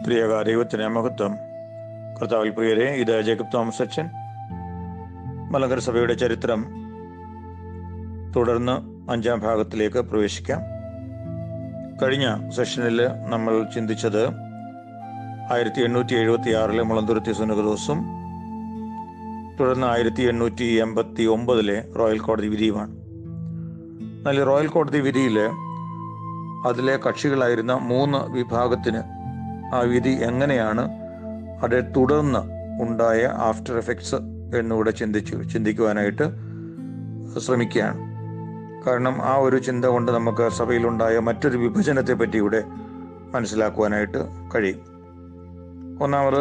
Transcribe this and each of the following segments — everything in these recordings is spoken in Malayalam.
പ്രിയക ദൈവത്തിന് മഹത്വം കർത്താവിൽ പ്രിയരെ ഇത് ജേക്കബ് തോമസ് അച്ഛൻ മലങ്കര സഭയുടെ ചരിത്രം തുടർന്ന് അഞ്ചാം ഭാഗത്തിലേക്ക് പ്രവേശിക്കാം കഴിഞ്ഞ സെഷനിൽ നമ്മൾ ചിന്തിച്ചത് ആയിരത്തി എണ്ണൂറ്റി എഴുപത്തി ആറിലെ മുളന്തുരുത്തി സുനകദോസും തുടർന്ന് ആയിരത്തി എണ്ണൂറ്റി എൺപത്തി ഒമ്പതിലെ റോയൽ കോടതി വിധിയുമാണ് എന്നാൽ ഈ റോയൽ കോടതി വിധിയിൽ അതിലെ കക്ഷികളായിരുന്ന മൂന്ന് വിഭാഗത്തിന് ആ വിധി എങ്ങനെയാണ് അത് തുടർന്ന് ഉണ്ടായ ആഫ്റ്റർ എഫക്ട്സ് എന്നിവിടെ ചിന്തിച്ചു ചിന്തിക്കുവാനായിട്ട് ശ്രമിക്കുകയാണ് കാരണം ആ ഒരു ചിന്ത കൊണ്ട് നമുക്ക് സഭയിലുണ്ടായ മറ്റൊരു വിഭജനത്തെ പറ്റി ഇവിടെ മനസ്സിലാക്കുവാനായിട്ട് കഴിയും ഒന്നാമത്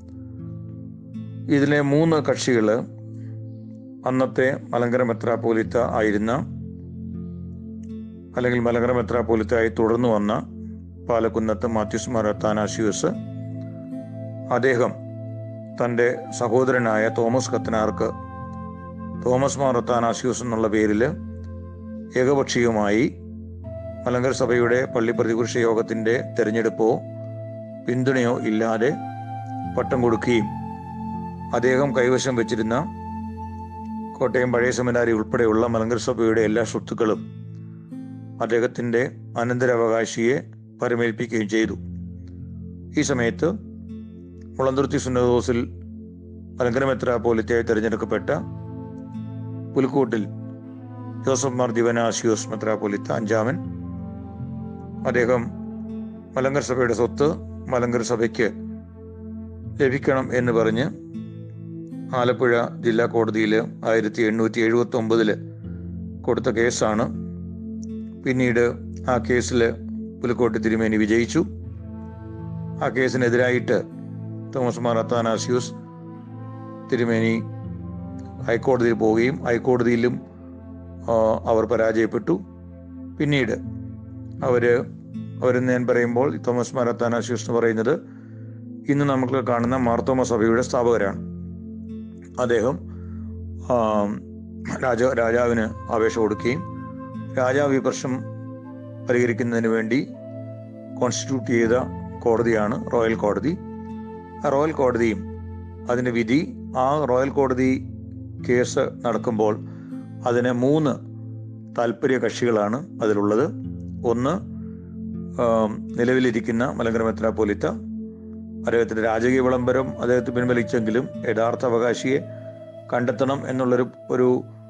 ഇതിലെ മൂന്ന് കക്ഷികൾ അന്നത്തെ മലങ്കര മെത്രാപോലിത്ത ആയിരുന്ന അല്ലെങ്കിൽ മലങ്കര മെത്രാപോലിത്തായി തുടർന്നു വന്ന പാലക്കുന്നത്ത് മാത്യുസ് മറത്താനാഷ്യൂസ് അദ്ദേഹം തൻ്റെ സഹോദരനായ തോമസ് കത്തനാർക്ക് തോമസ് മാറത്താനാഷ്യൂസ് എന്നുള്ള പേരിൽ ഏകപക്ഷീയമായി മലങ്കര സഭയുടെ പള്ളി പ്രതിപുരുഷ യോഗത്തിൻ്റെ തെരഞ്ഞെടുപ്പോ പിന്തുണയോ ഇല്ലാതെ പട്ടം കൊടുക്കുകയും അദ്ദേഹം കൈവശം വെച്ചിരുന്ന കോട്ടയം പഴയ സെമിനാരി ഉൾപ്പെടെയുള്ള മലങ്കര സഭയുടെ എല്ലാ സ്വത്തുക്കളും അദ്ദേഹത്തിൻ്റെ അനന്തരാവകാശിയെ പരമേൽപ്പിക്കുകയും ചെയ്തു ഈ സമയത്ത് മുളന്തുരുത്തി സുന്നദോസിൽ മലങ്കര മെത്രാപോലിത്തയായി തിരഞ്ഞെടുക്കപ്പെട്ട പുൽക്കൂട്ടിൽ ജോസഫ് മാർ ദിവനാസിയോസ് മെത്രാപോലിത്ത അഞ്ചാമൻ അദ്ദേഹം മലങ്കര സഭയുടെ സ്വത്ത് മലങ്കര സഭയ്ക്ക് ലഭിക്കണം എന്ന് പറഞ്ഞ് ആലപ്പുഴ ജില്ലാ കോടതിയിൽ ആയിരത്തി എണ്ണൂറ്റി എഴുപത്തി ഒമ്പതില് കൊടുത്ത കേസാണ് പിന്നീട് ആ കേസിൽ പുലിക്കോട്ട് തിരുമേനി വിജയിച്ചു ആ കേസിനെതിരായിട്ട് തോമസ് മാർ അത്താനാസ്യൂസ് തിരുമേനി ഹൈക്കോടതിയിൽ പോവുകയും ഹൈക്കോടതിയിലും അവർ പരാജയപ്പെട്ടു പിന്നീട് അവർ അവരെന്ന് ഞാൻ പറയുമ്പോൾ തോമസ് മാർ അത്താനാസ്യൂസ് എന്ന് പറയുന്നത് ഇന്ന് നമുക്ക് കാണുന്ന മാർത്തോമ സഭയുടെ സ്ഥാപകരാണ് അദ്ദേഹം രാജ രാജാവിന് അപേക്ഷ കൊടുക്കുകയും രാജാവ് ഈ പ്രശ്നം പരിഹരിക്കുന്നതിന് വേണ്ടി കോൺസ്റ്റിറ്റ്യൂട്ട് ചെയ്ത കോടതിയാണ് റോയൽ കോടതി ആ റോയൽ കോടതിയും അതിൻ്റെ വിധി ആ റോയൽ കോടതി കേസ് നടക്കുമ്പോൾ അതിന് മൂന്ന് താല്പര്യ കക്ഷികളാണ് അതിലുള്ളത് ഒന്ന് നിലവിലിരിക്കുന്ന മലങ്കര മെത്രാപ്പോലിത്ത അദ്ദേഹത്തിൻ്റെ രാജകീയ വിളംബരം അദ്ദേഹത്തെ പിൻവലിച്ചെങ്കിലും യഥാർത്ഥ അവകാശിയെ കണ്ടെത്തണം എന്നുള്ളൊരു ഒരു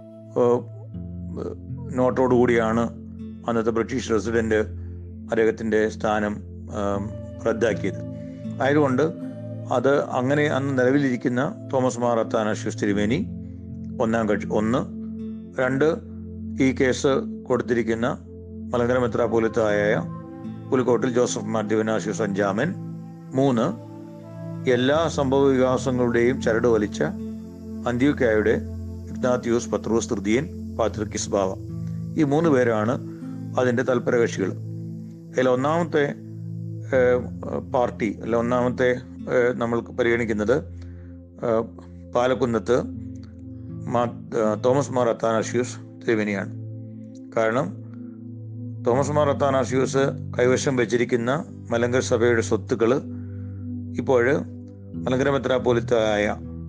നോട്ടോടുകൂടിയാണ് അന്നത്തെ ബ്രിട്ടീഷ് റെസിഡന്റ് അദ്ദേഹത്തിൻ്റെ സ്ഥാനം റദ്ദാക്കിയത് ആയതുകൊണ്ട് അത് അങ്ങനെ അന്ന് നിലവിലിരിക്കുന്ന തോമസ് മാർ അത്താനാഷ്യൂസ് തിരുമേനി ഒന്നാം കക്ഷി ഒന്ന് രണ്ട് ഈ കേസ് കൊടുത്തിരിക്കുന്ന മലങ്കര മെത്രാപോലിത്തായ പുലിക്കോട്ടിൽ ജോസഫ് മാർ ദിവനാഷ്യൂസ് അഞ്ചാമൻ മൂന്ന് എല്ലാ സംഭവ വികാസങ്ങളുടെയും ചരട് വലിച്ച അന്ത്യോക്കായുടെ ഇഗ്നാത്യൂസ് പത്രൂസ് തൃതീയൻ പാത്രിക്കിസ് ബാവ ഈ മൂന്ന് പേരാണ് അതിൻ്റെ തൽപരകക്ഷികൾ അതിൽ ഒന്നാമത്തെ പാർട്ടി അല്ല ഒന്നാമത്തെ നമ്മൾ പരിഗണിക്കുന്നത് പാലക്കുന്നത്ത് തോമസ് മാർ അത്താനാഷ്യൂസ് തിരുവനിയാണ് കാരണം തോമസ് മാർ അത്താനാഷ്യൂസ് കൈവശം വെച്ചിരിക്കുന്ന മലങ്കര സഭയുടെ സ്വത്തുക്കൾ ഇപ്പോൾ മലങ്കര മെത്രാപോലിത്തായ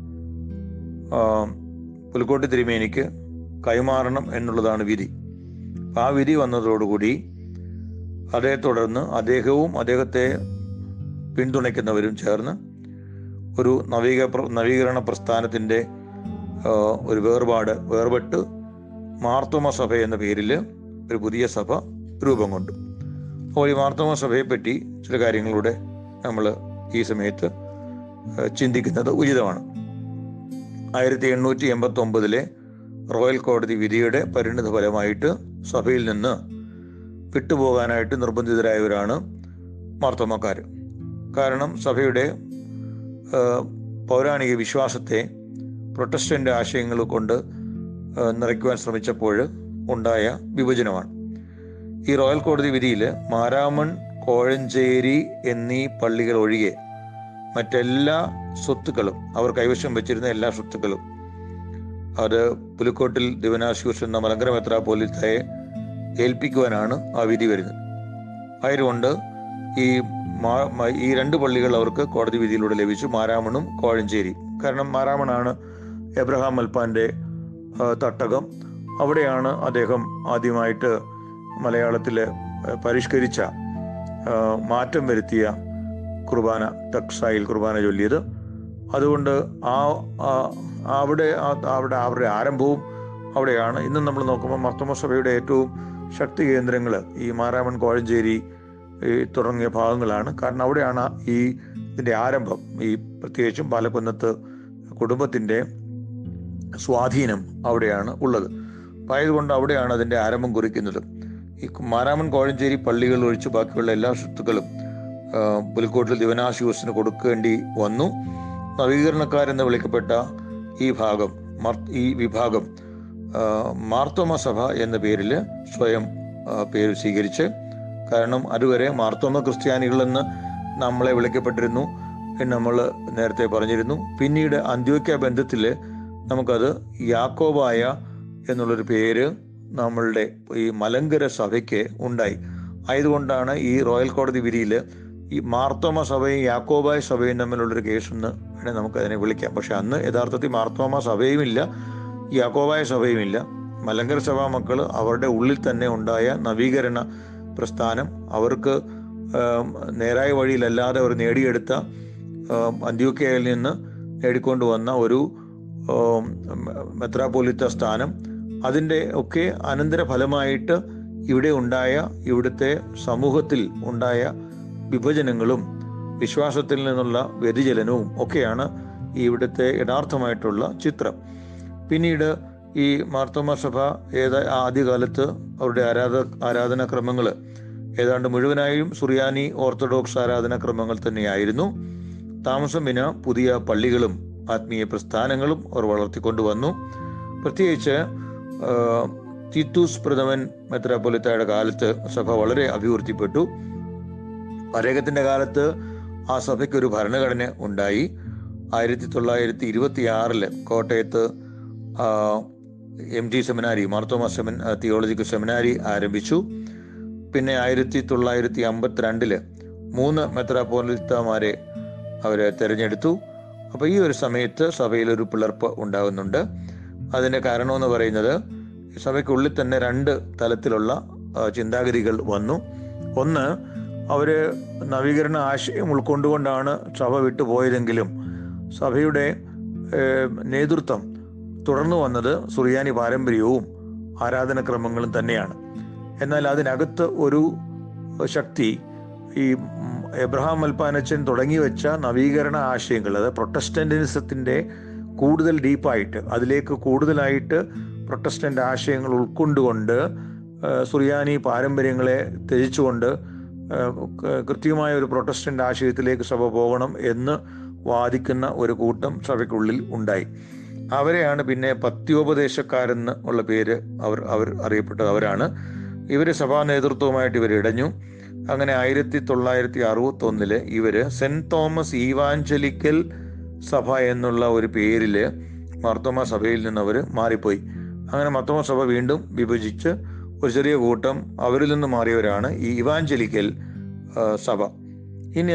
പുലിക്കോട്ട് തിരുമേനിക്ക് കൈമാറണം എന്നുള്ളതാണ് വിധി ആ വിധി വന്നതോടുകൂടി അതേ തുടർന്ന് അദ്ദേഹവും അദ്ദേഹത്തെ പിന്തുണയ്ക്കുന്നവരും ചേർന്ന് ഒരു നവീക നവീകരണ പ്രസ്ഥാനത്തിൻ്റെ ഒരു വേർപാട് വേർപെട്ട് മാർത്തോമ സഭ എന്ന പേരിൽ ഒരു പുതിയ സഭ രൂപം കൊണ്ടു അപ്പോൾ ഈ മാർത്തോമ സഭയെപ്പറ്റി ചില കാര്യങ്ങളുടെ നമ്മൾ ഈ സമയത്ത് ചിന്തിക്കുന്നത് ഉചിതമാണ് ആയിരത്തി എണ്ണൂറ്റി എൺപത്തി ഒമ്പതിലെ റോയൽ കോടതി വിധിയുടെ പരിണിത ഫലമായിട്ട് സഭയിൽ നിന്ന് വിട്ടുപോകാനായിട്ട് നിർബന്ധിതരായവരാണ് മാർത്തോമക്കാർ കാരണം സഭയുടെ പൗരാണിക വിശ്വാസത്തെ പ്രൊട്ടസ്റ്റന്റ് ആശയങ്ങൾ കൊണ്ട് നിറയ്ക്കുവാൻ ശ്രമിച്ചപ്പോൾ ഉണ്ടായ വിഭജനമാണ് ഈ റോയൽ കോടതി വിധിയിൽ മാരാമൺ കോഴഞ്ചേരി എന്നീ പള്ളികൾ ഒഴികെ മറ്റെല്ലാ സ്വത്തുക്കളും അവർ കൈവശം വെച്ചിരുന്ന എല്ലാ സ്വത്തുക്കളും അത് പുലിക്കോട്ടിൽ ദിവനാശൂസ് എന്ന മലങ്കര മെത്രാപോലിത്തയെ ഏൽപ്പിക്കുവാനാണ് ആ വിധി വരുന്നത് ആയതുകൊണ്ട് ഈ മാ- മ- ഈ രണ്ട് പള്ളികൾ അവർക്ക് കോടതി വിധിയിലൂടെ ലഭിച്ചു മാരാമണും കോഴഞ്ചേരി കാരണം മാരാമണാണ് എബ്രഹാം മൽപ്പാന്റെ ആ, തട്ടകം അവിടെയാണ് അദ്ദേഹം ആദ്യമായിട്ട് മലയാളത്തിൽ പരിഷ്കരിച്ച ആ, മാറ്റം വരുത്തിയ കുർബാന തക്സായിൽ കുർബാന ചൊല്ലിയത് അതുകൊണ്ട് ആ ആ- അവിടെ ആ- അവിടെ അവരുടെ ആരംഭവും അവിടെയാണ് ഇന്ന് നമ്മൾ നോക്കുമ്പോൾ മർത്തമ സഭയുടെ ഏറ്റവും ശക്തി കേന്ദ്രങ്ങൾ ഈ മാരാമൺ കോഴഞ്ചേരി ഈ തുടങ്ങിയ ഭാഗങ്ങളാണ് കാരണം അവിടെയാണ് ഈ ഇതിൻ്റെ ആരംഭം ഈ പ്രത്യേകിച്ചും പാലക്കുന്നത്ത് കുടുംബത്തിൻ്റെ സ്വാധീനം അവിടെയാണ് ഉള്ളത് അപ്പം ആയതുകൊണ്ട് അവിടെയാണ് അതിൻ്റെ ആരംഭം കുറിക്കുന്നത് ഈ മാരാമൺ കോഴഞ്ചേരി പള്ളികൾ ഒഴിച്ച് ബാക്കിയുള്ള എല്ലാ സ്വത്തുക്കളും ആ, പുലിക്കോട്ടിൽ ദിവനാശിവസിന് കൊടുക്കേണ്ടി വന്നു നവീകരണക്കാരെന്ന് വിളിക്കപ്പെട്ട ഈ ഭാഗം മർ- ഈ വിഭാഗം ആ, മാർത്തോമ സഭ എന്ന പേരിൽ സ്വയം ആ, പേര് സ്വീകരിച്ച് കാരണം അതുവരെ മാർത്തോമ ക്രിസ്ത്യാനികളെന്ന് നമ്മളെ വിളിക്കപ്പെട്ടിരുന്നു എന്ന് നമ്മൾ നേരത്തെ പറഞ്ഞിരുന്നു പിന്നീട് അന്ത്യോക്യ ബന്ധത്തിൽ നമുക്കത് യാക്കോബായ എന്നുള്ളൊരു പേര് നമ്മളുടെ ഈ മലങ്കര സഭയ്ക്ക് ഉണ്ടായി ആയതുകൊണ്ടാണ് ഈ റോയൽ കോടതി വിധിയിൽ ഈ മാർത്തോമ സഭയും യാക്കോബായ സഭയും തമ്മിലുള്ളൊരു കേസ് എന്ന് വേണേൽ നമുക്ക് അതിനെ വിളിക്കാം പക്ഷെ അന്ന് യഥാർത്ഥത്തിൽ മാർത്തോമ സഭയും ഇല്ല യാക്കോബായ സഭയും ഇല്ല മലങ്കര സഭാ മക്കൾ അവരുടെ ഉള്ളിൽ തന്നെ ഉണ്ടായ നവീകരണ പ്രസ്ഥാനം അവർക്ക് ആം, നേരായ വഴിയിലല്ലാതെ അവർ നേടിയെടുത്ത ആം, അന്ത്യോക്യയിൽ നിന്ന് നേടിക്കൊണ്ട് വന്ന ഒരു ആം, മെത്രാപോലിത്ത സ്ഥാനം അതിൻ്റെ ഒക്കെ അനന്തര ഫലമായിട്ട് ഇവിടെ ഉണ്ടായ ഇവിടുത്തെ സമൂഹത്തിൽ ഉണ്ടായ വിഭജനങ്ങളും വിശ്വാസത്തിൽ നിന്നുള്ള വ്യതിചലനവും ഒക്കെയാണ് ഈ ഇവിടുത്തെ യഥാർത്ഥമായിട്ടുള്ള ചിത്രം പിന്നീട് ഈ മാർത്തോമ സഭ ഏത ആദ്യകാലത്ത് അവരുടെ ആരാധ ആരാധനാക്രമങ്ങൾ ഏതാണ്ട് മുഴുവനായും സുറിയാനി ഓർത്തഡോക്സ് ആരാധനാക്രമങ്ങൾ തന്നെയായിരുന്നു താമസം വിന പുതിയ പള്ളികളും ആത്മീയ പ്രസ്ഥാനങ്ങളും അവർ വളർത്തിക്കൊണ്ടുവന്നു പ്രത്യേകിച്ച് ആ, തീത്തൂസ് പ്രഥമൻ മെത്രാപ്പൊലിത്തയുടെ കാലത്ത് സഭ വളരെ അഭിവൃദ്ധിപ്പെട്ടു പരേഖത്തിന്റെ കാലത്ത് ആ സഭയ്ക്ക് ഒരു ഭരണഘടന ഉണ്ടായി ആയിരത്തി തൊള്ളായിരത്തി ഇരുപത്തി ആറില് കോട്ടയത്ത് ആ, എം ടി സെമിനാരി മാർത്തോമ സെമിൻ തിയോളജിക്കൽ സെമിനാരി ആരംഭിച്ചു പിന്നെ ആയിരത്തി തൊള്ളായിരത്തി അമ്പത്തിരണ്ടില് മൂന്ന് മെത്രാപ്പോലിത്തമാരെ അവരെ തിരഞ്ഞെടുത്തു അപ്പോൾ ഈ ഒരു സമയത്ത് സഭയിൽ ഒരു പിളർപ്പ് ഉണ്ടാകുന്നുണ്ട് അതിൻ്റെ കാരണമെന്ന് പറയുന്നത് സഭയ്ക്കുള്ളിൽ തന്നെ രണ്ട് തലത്തിലുള്ള ആ, ചിന്താഗതികൾ വന്നു ഒന്ന് അവര് നവീകരണ ആശയം ഉൾക്കൊണ്ടുകൊണ്ടാണ് സഭ വിട്ടുപോയതെങ്കിലും സഭയുടെ ഏഹ്, നേതൃത്വം തുടർന്നു വന്നത് സുറിയാനി പാരമ്പര്യവും ആരാധനക്രമങ്ങളും തന്നെയാണ് എന്നാൽ അതിനകത്ത് ഒരു ശക്തി ഈ ഉം, എബ്രഹാം മൽപ്പാനച്ചൻ തുടങ്ങി വെച്ച നവീകരണ ആശയങ്ങൾ അതായത് പ്രൊട്ടസ്റ്റന്റിനിസത്തിന്റെ കൂടുതൽ ഡീപ്പായിട്ട് അതിലേക്ക് കൂടുതലായിട്ട് പ്രൊട്ടസ്റ്റന്റ് ആശയങ്ങൾ ഉൾക്കൊണ്ടുകൊണ്ട് ആ, സുറിയാനി പാരമ്പര്യങ്ങളെ ത്യജിച്ചുകൊണ്ട് ആ, ക- കൃത്യമായ ഒരു പ്രൊട്ടസ്റ്റന്റ് ആശയത്തിലേക്ക് സഭ പോകണം എന്ന് വാദിക്കുന്ന ഒരു കൂട്ടം സഭയ്ക്കുള്ളിൽ ഉണ്ടായി അവരെയാണ് പിന്നെ പത്യോപദേശക്കാരെന്ന് ഉള്ള പേര് അവർ അവർ അറിയപ്പെട്ടത് അവരാണ് ഇവർ സഭാ നേതൃത്വവുമായിട്ട് ഇവർ ഇടഞ്ഞു അങ്ങനെ ആയിരത്തി തൊള്ളായിരത്തി അറുപത്തി ഒന്നില് ഇവര് സെന്റ് തോമസ് ഈവാഞ്ചലിക്കൽ സഭ എന്നുള്ള ഒരു പേരില് മാർത്തോമ സഭയിൽ നിന്ന് അവർ മാറിപ്പോയി അങ്ങനെ മാർത്തോമ സഭ വീണ്ടും വിഭജിച്ച് ഒരു ചെറിയ കൂട്ടം അവരിൽ നിന്ന് മാറിയവരാണ് ഈ ഇവാഞ്ചലിക്കൽ ആ, സഭ ഇനി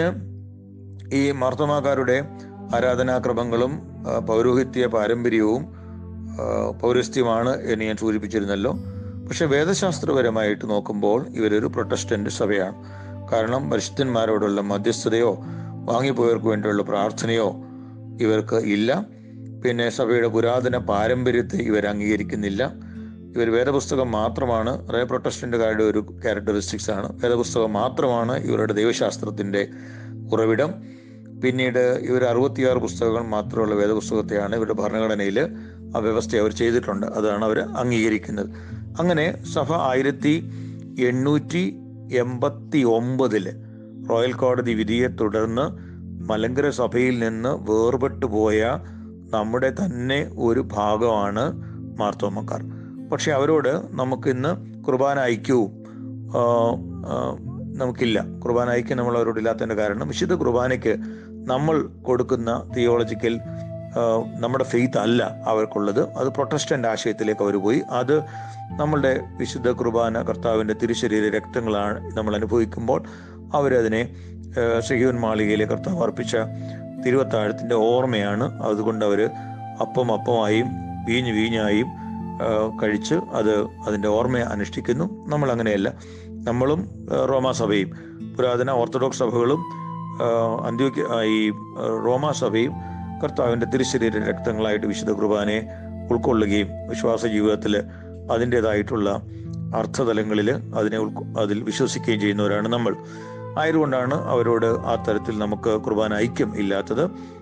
ഈ മാർത്തോമാക്കാരുടെ ആരാധനാക്രമങ്ങളും ആ, പൗരോഹിത്യ പാരമ്പര്യവും ആ, പൗരസ്ത്യമാണ് എന്ന് ഞാൻ സൂചിപ്പിച്ചിരുന്നല്ലോ പക്ഷെ വേദശാസ്ത്രപരമായിട്ട് നോക്കുമ്പോൾ ഇവരൊരു പ്രൊട്ടസ്റ്റന്റ് സഭയാണ് കാരണം പരിശുദ്ധന്മാരോടുള്ള മധ്യസ്ഥതയോ വാങ്ങിപ്പോയവർക്ക് വേണ്ടിയുള്ള പ്രാർത്ഥനയോ ഇവർക്ക് ഇല്ല പിന്നെ സഭയുടെ പുരാതന പാരമ്പര്യത്തെ ഇവർ അംഗീകരിക്കുന്നില്ല ഇവർ വേദപുസ്തകം മാത്രമാണ് റേ പ്രൊട്ടസ്റ്റന്റുകാരുടെ ഒരു ക്യാരക്ടറിസ്റ്റിക്സ് ആണ് വേദപുസ്തകം മാത്രമാണ് ഇവരുടെ ദൈവശാസ്ത്രത്തിന്റെ ഉറവിടം പിന്നീട് ഇവർ അറുപത്തിയാറ് പുസ്തകങ്ങൾ മാത്രമുള്ള വേദപുസ്തകത്തെയാണ് ഇവരുടെ ഭരണഘടനയിൽ ആ വ്യവസ്ഥ അവർ ചെയ്തിട്ടുണ്ട് അതാണ് അവർ അംഗീകരിക്കുന്നത് അങ്ങനെ സഭ ആയിരത്തി എണ്ണൂറ്റി എൺപത്തി ഒമ്പതില് റോയൽ കോടതി വിധിയെ തുടർന്ന് മലങ്കര സഭയിൽ നിന്ന് വേർപെട്ടു പോയ നമ്മുടെ തന്നെ ഒരു ഭാഗമാണ് മാർത്തോമക്കാർ പക്ഷെ അവരോട് നമുക്കിന്ന് കുർബാന ഐക്യവും ആ, ആ, നമുക്കില്ല കുർബാന ഐക്യം നമ്മൾ അവരോട് ഇല്ലാത്തതിൻ്റെ കാരണം വിശുദ്ധ കുർബാനയ്ക്ക് നമ്മൾ കൊടുക്കുന്ന തിയോളജിക്കൽ ആ, നമ്മുടെ ഫെയ്ത്ത് അല്ല അവർക്കുള്ളത് അത് പ്രൊട്ടസ്റ്റന്റ് ആശയത്തിലേക്ക് അവർ പോയി അത് നമ്മളുടെ വിശുദ്ധ കുർബാന കർത്താവിൻ്റെ തിരുശരീര രക്തങ്ങളാണ് നമ്മൾ അനുഭവിക്കുമ്പോൾ അവരതിനെ സഹിയോൻ മാളികയിലെ കർത്താവ് അർപ്പിച്ച തിരുവത്താഴത്തിൻ്റെ ഓർമ്മയാണ് അതുകൊണ്ട് അവർ അപ്പം അപ്പമായും വീഞ്ഞ് വീഞ്ഞായും ആ, കഴിച്ച് അത് അതിൻ്റെ ഓർമ്മ അനുഷ്ഠിക്കുന്നു നമ്മൾ അങ്ങനെയല്ല നമ്മളും ആ, റോമാസഭയും പുരാതന ഓർത്തഡോക്സ് സഭകളും ആ, അന്ത്യോക്യ ആ, ഈ ആ, റോമാസഭയും കർത്താവിൻ്റെ തിരുശരീര രക്തങ്ങളായിട്ട് വിശുദ്ധ കുർബാനയെ ഉൾക്കൊള്ളുകയും വിശ്വാസ ജീവിതത്തിൽ അതിൻ്റെതായിട്ടുള്ള അർത്ഥതലങ്ങളിൽ അതിനെ ഉൾക്കൊ അതിൽ വിശ്വസിക്കുകയും ചെയ്യുന്നവരാണ് നമ്മൾ ആയതുകൊണ്ടാണ് അവരോട് ആ തരത്തിൽ നമുക്ക് കുർബാന ഐക്യം ഇല്ലാത്തത്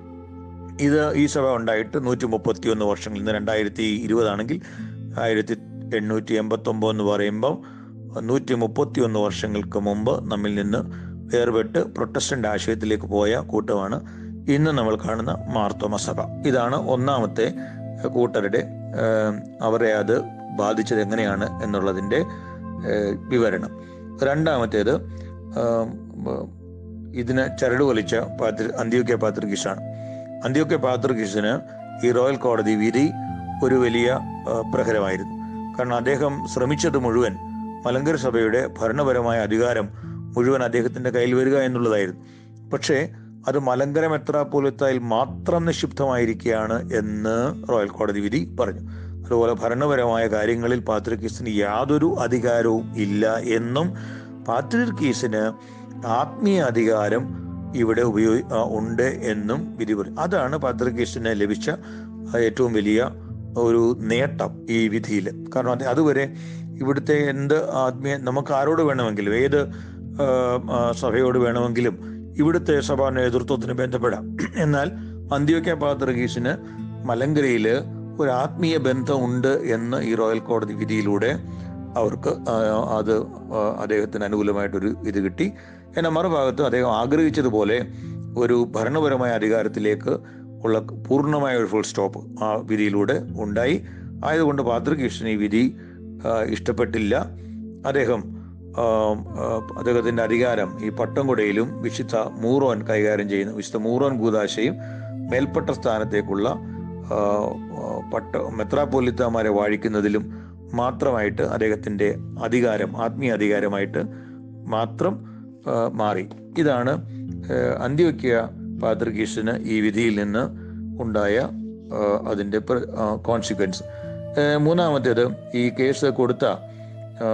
ഇത് ഈ സഭ ഉണ്ടായിട്ട് നൂറ്റി മുപ്പത്തി ഒന്ന് വർഷങ്ങൾ ഇന്ന് രണ്ടായിരത്തി ഇരുപതാണെങ്കിൽ ആയിരത്തി എണ്ണൂറ്റി എൺപത്തി ഒമ്പത് എന്ന് പറയുമ്പോൾ നൂറ്റി മുപ്പത്തി ഒന്ന് വർഷങ്ങൾക്ക് മുമ്പ് നമ്മിൽ നിന്ന് വേർപെട്ട് പ്രൊട്ടസ്റ്റന്റ് ആശയത്തിലേക്ക് പോയ കൂട്ടമാണ് ഇന്ന് നമ്മൾ കാണുന്ന മാർത്തോമ സഭ ഇതാണ് ഒന്നാമത്തെ കൂട്ടരുടെ ഏഹ്, അവരെ അത് ബാധിച്ചത് എങ്ങനെയാണ് എന്നുള്ളതിൻ്റെ ഏഹ്, വിവരണം രണ്ടാമത്തേത് ആം, ബ- ഇതിന് ചരട് വലിച്ച പാത്രി അന്ത്യോക്യ പാത്രികീസാണ് അന്ത്യോക്യ പാത്രികീസിന് ഈ റോയൽ കോടതി വിധി ഒരു വലിയ ആ, പ്രഹരമായിരുന്നു കാരണം അദ്ദേഹം ശ്രമിച്ചത് മുഴുവൻ മലങ്കര സഭയുടെ ഭരണപരമായ അധികാരം മുഴുവൻ അദ്ദേഹത്തിന്റെ കയ്യിൽ വരിക എന്നുള്ളതായിരുന്നു പക്ഷേ അത് മലങ്കര മെത്രാപ്പോലിത്തായിൽ മാത്രം നിക്ഷിപ്തമായിരിക്കുകയാണ് എന്ന് റോയൽ കോടതി വിധി പറഞ്ഞു അതുപോലെ ഭരണപരമായ കാര്യങ്ങളിൽ പാത്രിക്കീസിന് യാതൊരു അധികാരവും ഇല്ല എന്നും പാത്രിക്കീസിന് ആത്മീയ അധികാരം ഇവിടെ ഉപയോഗി ആ, ഉണ്ട് എന്നും വിധി പറയും അതാണ് പാത്രികേസിന് ലഭിച്ച ആ, ഏറ്റവും വലിയ ഒരു നേട്ടം ഈ വിധിയിൽ കാരണം അത് അതുവരെ ഇവിടുത്തെ എന്ത് ആത്മീയ നമുക്ക് ആരോട് വേണമെങ്കിലും ഏത് ആ, ആ, സഭയോട് വേണമെങ്കിലും ഇവിടുത്തെ സഭാ നേതൃത്വത്തിന് ബന്ധപ്പെടാം എന്നാൽ അന്ത്യോക്യ പാത്രികീസിന് മലങ്കരയിൽ ഒരു ആത്മീയ ബന്ധമുണ്ട് എന്ന് ഈ റോയൽ കോടതി വിധിയിലൂടെ അവർക്ക് ആ, അത് ആ, അദ്ദേഹത്തിന് അനുകൂലമായിട്ടൊരു ഇത് കിട്ടി എന്നാൽ മറുഭാഗത്ത് അദ്ദേഹം ആഗ്രഹിച്ചതുപോലെ ഒരു ഭരണപരമായ അധികാരത്തിലേക്ക് ഉള്ള പൂർണ്ണമായ ഒരു ഫുൾ സ്റ്റോപ്പ് ആ വിധിയിലൂടെ ഉണ്ടായി ആയതുകൊണ്ട് പാത്രികൃഷ്ണൻ ഈ വിധി ആ, ഇഷ്ടപ്പെട്ടില്ല അദ്ദേഹം ആ, ആ, അദ്ദേഹത്തിന്റെ അധികാരം ഈ പട്ടംകുടയിലും വിശുദ്ധ മൂറോൻ കൈകാര്യം ചെയ്യുന്നു വിശുദ്ധ മൂറോൻ കൂതാശയും മേൽപ്പെട്ട സ്ഥാനത്തേക്കുള്ള ആ, ആ, പട്ട മെത്രാപ്പൊലിത്തമാരെ വാഴിക്കുന്നതിലും മാത്രമായിട്ട് അദ്ദേഹത്തിന്റെ അധികാരം ആത്മീയ അധികാരമായിട്ട് മാത്രം ആ, മാറി ഇതാണ് ആ, അന്ത്യോക്യ പാത്രികീസിന് ഈ വിധിയിൽ നിന്ന് ഉണ്ടായ ആ, അതിന്റെ കോൺസിക്വൻസ് മൂന്നാമത്തേത് ഈ കേസ് കൊടുത്ത ആ,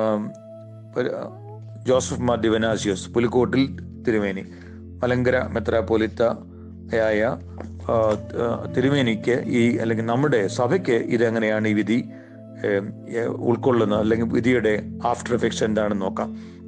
പരി- ജോസഫ് മാർ ദിവനാസിയോസ് പുലിക്കോട്ടിൽ തിരുമേനി മലങ്കര മെത്രാപ്പൊലിത്തയായ ആ, ആ, തിരുമേനിക്ക് ഈ അല്ലെങ്കിൽ നമ്മുടെ സഭയ്ക്ക് ഇതെങ്ങനെയാണ് ഈ വിധി ഏം, ഏ, ഉൾക്കൊള്ളുന്നത് അല്ലെങ്കിൽ വിധിയുടെ ആഫ്റ്റർ എഫക്ട്സ് എന്താണെന്ന് നോക്കാം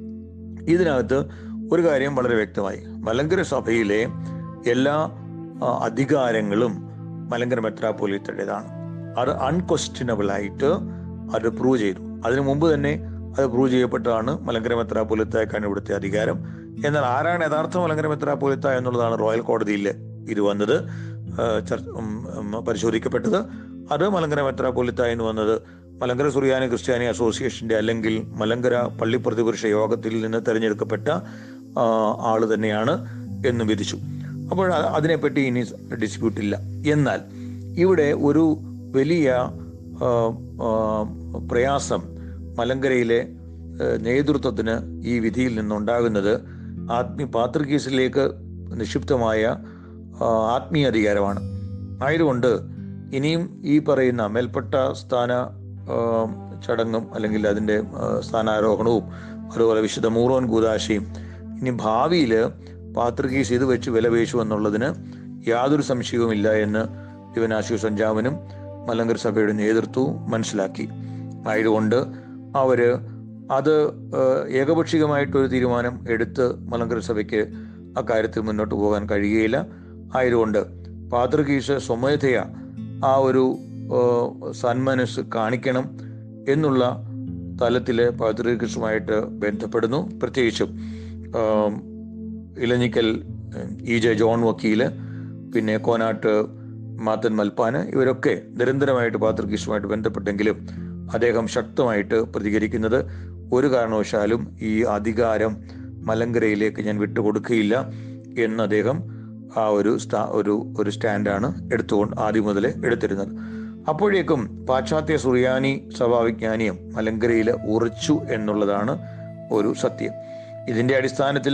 ഇതിനകത്ത് ഒരു കാര്യം വളരെ വ്യക്തമായി മലങ്കര സഭയിലെ എല്ലാ ആ, അധികാരങ്ങളും മലങ്കര മെത്രാപ്പൊലിത്തയുടേതാണ് അത് അൺക്വസ്റ്റ്യനബിൾ ആയിട്ട് അത് പ്രൂവ് ചെയ്തു അതിനു മുമ്പ് തന്നെ അത് പ്രൂവ് ചെയ്യപ്പെട്ടതാണ് മലങ്കര മെത്രാപ്പൊലിത്തയ്ക്കാണ് ഇവിടുത്തെ അധികാരം എന്നാൽ ആരാണ് യഥാർത്ഥ മലങ്കര മെത്രാപ്പൊലിത്ത എന്നുള്ളതാണ് റോയൽ കോടതിയിൽ ഇത് വന്നത് ആ, ചർ- ഉം, ഉം, പരിശോധിക്കപ്പെട്ടത് അത് മലങ്കര മെത്രാപ്പൊലിത്ത എന്ന് വന്നത് മലങ്കര സുറിയാനി ക്രിസ്ത്യാനി അസോസിയേഷന്റെ അല്ലെങ്കിൽ മലങ്കര പള്ളി പ്രതിപുരുഷ യോഗത്തിൽ നിന്ന് തെരഞ്ഞെടുക്കപ്പെട്ട ആ, ആള് തന്നെയാണ് എന്ന് വിധിച്ചു അപ്പോൾ അ- അതിനെപ്പറ്റി ഇനി ഡിസ്പ്യൂട്ട് ഇല്ല എന്നാൽ ഇവിടെ ഒരു വലിയ ആ, ആ, പ്രയാസം മലങ്കരയിലെ ആ, നേതൃത്വത്തിന് ഈ വിധിയിൽ നിന്നുണ്ടാകുന്നത് ആത്മീയ പാത്രികീസിലേക്ക് നിക്ഷിപ്തമായ ആ, ആത്മീയ അധികാരമാണ് ആയതുകൊണ്ട് ഇനിയും ഈ പറയുന്ന മേൽപ്പെട്ട സ്ഥാന ആ, ചടങ്ങും അല്ലെങ്കിൽ അതിൻ്റെ ആ, സ്ഥാനാരോഹണവും അതുപോലെ വിശുദ്ധ മൂറോൻ കൂതാശയും ഇനി ഭാവിയിൽ പാത്രികീസ് ഇത് വെച്ച് വിലപേശു എന്നുള്ളതിന് യാതൊരു സംശയവുമില്ല എന്ന് ദിവനാശു സഞ്ചാമനും മലങ്കര സഭയുടെ നേതൃത്വവും മനസ്സിലാക്കി ആയതുകൊണ്ട് അവര് അത് ഏഹ്, ഏകപക്ഷീയമായിട്ടൊരു തീരുമാനം എടുത്ത് മലങ്കര സഭയ്ക്ക് അക്കാര്യത്തിൽ മുന്നോട്ട് പോകാൻ കഴിയുകയില്ല ആയതുകൊണ്ട് പാത്രികീസ് സ്വമേധയ ആ ഒരു ഏഹ്, സന്മനസ് കാണിക്കണം എന്നുള്ള തലത്തില് പാത്രികീസുമായിട്ട് ബന്ധപ്പെടുന്നു പ്രത്യേകിച്ചും ഏഹ്, ഇലഞ്ഞിക്കൽ ഏഹ്, ഇ ജെ ജോൺ വക്കീല് പിന്നെ കോനാട്ട് മാത്തൻ മൽപ്പാന് ഇവരൊക്കെ നിരന്തരമായിട്ട് പാത്രികീസുമായിട്ട് ബന്ധപ്പെട്ടെങ്കിലും അദ്ദേഹം ശക്തമായിട്ട് പ്രതികരിക്കുന്നത് ഒരു കാരണവശാലും ഈ അധികാരം മലങ്കരയിലേക്ക് ഞാൻ വിട്ടുകൊടുക്കുകയില്ല എന്ന് അദ്ദേഹം ആ ഒരു സ്ഥാ ഒരു ഒരു സ്റ്റാൻഡാണ് എടുത്തുകൊണ്ട് ആദ്യം മുതലേ എടുത്തിരുന്നത് അപ്പോഴേക്കും പാശ്ചാത്യ സുറിയാനി സഭാവിജ്ഞാനിയും മലങ്കരയിൽ ഉറച്ചു എന്നുള്ളതാണ് ഒരു സത്യം ഇതിന്റെ അടിസ്ഥാനത്തിൽ